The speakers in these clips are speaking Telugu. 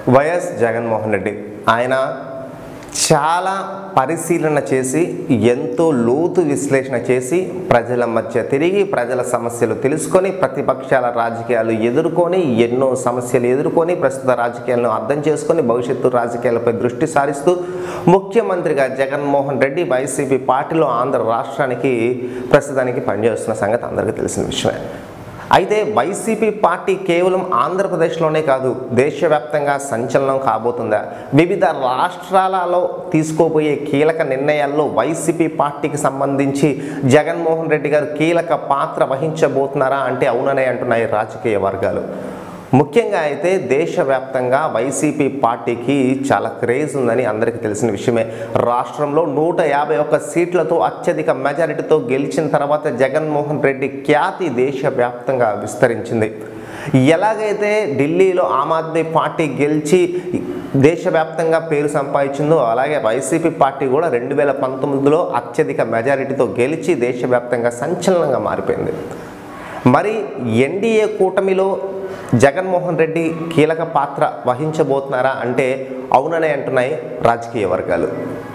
వైఎస్ జగన్మోహన్ రెడ్డి ఆయన చాలా పరిశీలన చేసి ఎంతో లోతు విశ్లేషణ చేసి ప్రజల మధ్య తిరిగి ప్రజల సమస్యలు తెలుసుకొని ప్రతిపక్షాల రాజకీయాలు ఎదుర్కొని ఎన్నో సమస్యలు ఎదుర్కొని ప్రస్తుత రాజకీయాలను అర్థం చేసుకొని భవిష్యత్తు రాజకీయాలపై దృష్టి సారిస్తూ ముఖ్యమంత్రిగా జగన్మోహన్ రెడ్డి వైసీపీ పార్టీలో ఆంధ్ర రాష్ట్రానికి ప్రస్తుతానికి పనిచేస్తున్న సంగతి అందరికీ తెలిసిన విషయమే అయితే వైసీపీ పార్టీ కేవలం ఆంధ్రప్రదేశ్లోనే కాదు దేశవ్యాప్తంగా సంచలనం కాబోతుందా వివిధ రాష్ట్రాలలో తీసుకోబోయే కీలక నిర్ణయాల్లో వైసీపీ పార్టీకి సంబంధించి జగన్మోహన్ రెడ్డి గారు కీలక పాత్ర వహించబోతున్నారా అంటే అవుననే అంటున్నాయి రాజకీయ వర్గాలు ముఖ్యంగా అయితే దేశవ్యాప్తంగా వైసీపీ పార్టీకి చాలా క్రేజ్ ఉందని అందరికీ తెలిసిన విషయమే రాష్ట్రంలో నూట యాభై ఒక్క సీట్లతో అత్యధిక మెజారిటీతో గెలిచిన తర్వాత జగన్మోహన్ రెడ్డి ఖ్యాతి దేశవ్యాప్తంగా విస్తరించింది ఎలాగైతే ఢిల్లీలో ఆమ్ ఆద్మీ పార్టీ గెలిచి దేశవ్యాప్తంగా పేరు సంపాదించిందో అలాగే వైసీపీ పార్టీ కూడా రెండు వేల పంతొమ్మిదిలో అత్యధిక మెజారిటీతో గెలిచి దేశవ్యాప్తంగా సంచలనంగా మారిపోయింది మరి ఎన్డీఏ కూటమిలో జగన్మోహన్ రెడ్డి కీలక పాత్ర వహించబోతున్నారా అంటే అవుననే అంటున్నాయి రాజకీయ వర్గాలు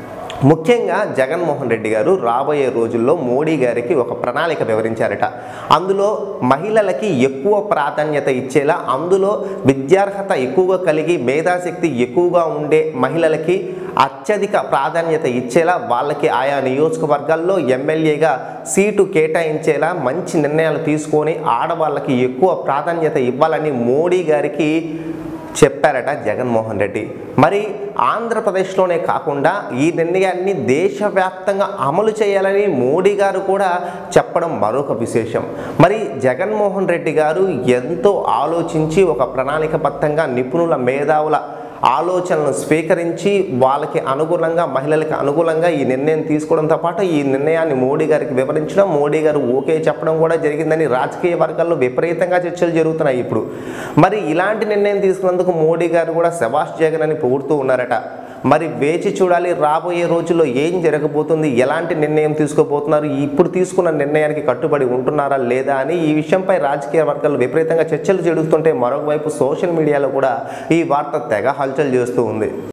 ముఖ్యంగా జగన్మోహన్ రెడ్డి గారు రాబోయే రోజుల్లో మోడీ గారికి ఒక ప్రణాళిక వివరించారట అందులో మహిళలకి ఎక్కువ ప్రాధాన్యత ఇచ్చేలా అందులో విద్యార్హత ఎక్కువగా కలిగి మేధాశక్తి ఎక్కువగా ఉండే మహిళలకి అత్యధిక ప్రాధాన్యత ఇచ్చేలా వాళ్ళకి ఆయా నియోజకవర్గాల్లో ఎమ్మెల్యేగా సీటు కేటాయించేలా మంచి నిర్ణయాలు తీసుకొని ఆడవాళ్ళకి ఎక్కువ ప్రాధాన్యత ఇవ్వాలని మోడీ గారికి చెప్పారట జగన్మోహన్ రెడ్డి మరి ఆంధ్రప్రదేశ్లోనే కాకుండా ఈ నిర్ణయాన్ని దేశవ్యాప్తంగా అమలు చేయాలని మోడీ గారు కూడా చెప్పడం మరొక విశేషం మరి జగన్మోహన్ రెడ్డి గారు ఎంతో ఆలోచించి ఒక ప్రణాళికబద్ధంగా నిపుణుల మేధావుల ఆలోచనలను స్వీకరించి వాళ్ళకి అనుగుణంగా మహిళలకు అనుకూలంగా ఈ నిర్ణయం తీసుకోవడంతో పాటు ఈ నిర్ణయాన్ని మోడీ గారికి వివరించడం మోడీ గారు ఓకే చెప్పడం కూడా జరిగిందని రాజకీయ వర్గాల్లో విపరీతంగా చర్చలు జరుగుతున్నాయి ఇప్పుడు మరి ఇలాంటి నిర్ణయం తీసుకున్నందుకు మోడీ గారు కూడా శభాష్ జగన్ అని పొగుడుతూ ఉన్నారట మరి వేచి చూడాలి రాబోయే రోజుల్లో ఏం జరగబోతుంది ఎలాంటి నిర్ణయం తీసుకోబోతున్నారు ఇప్పుడు తీసుకున్న నిర్ణయానికి కట్టుబడి ఉంటున్నారా లేదా అని ఈ విషయంపై రాజకీయ వర్గాలు విపరీతంగా చర్చలు జరుగుతుంటే మరొక వైపు సోషల్ మీడియాలో కూడా ఈ వార్త తెగ హల్చల్ చేస్తూ ఉంది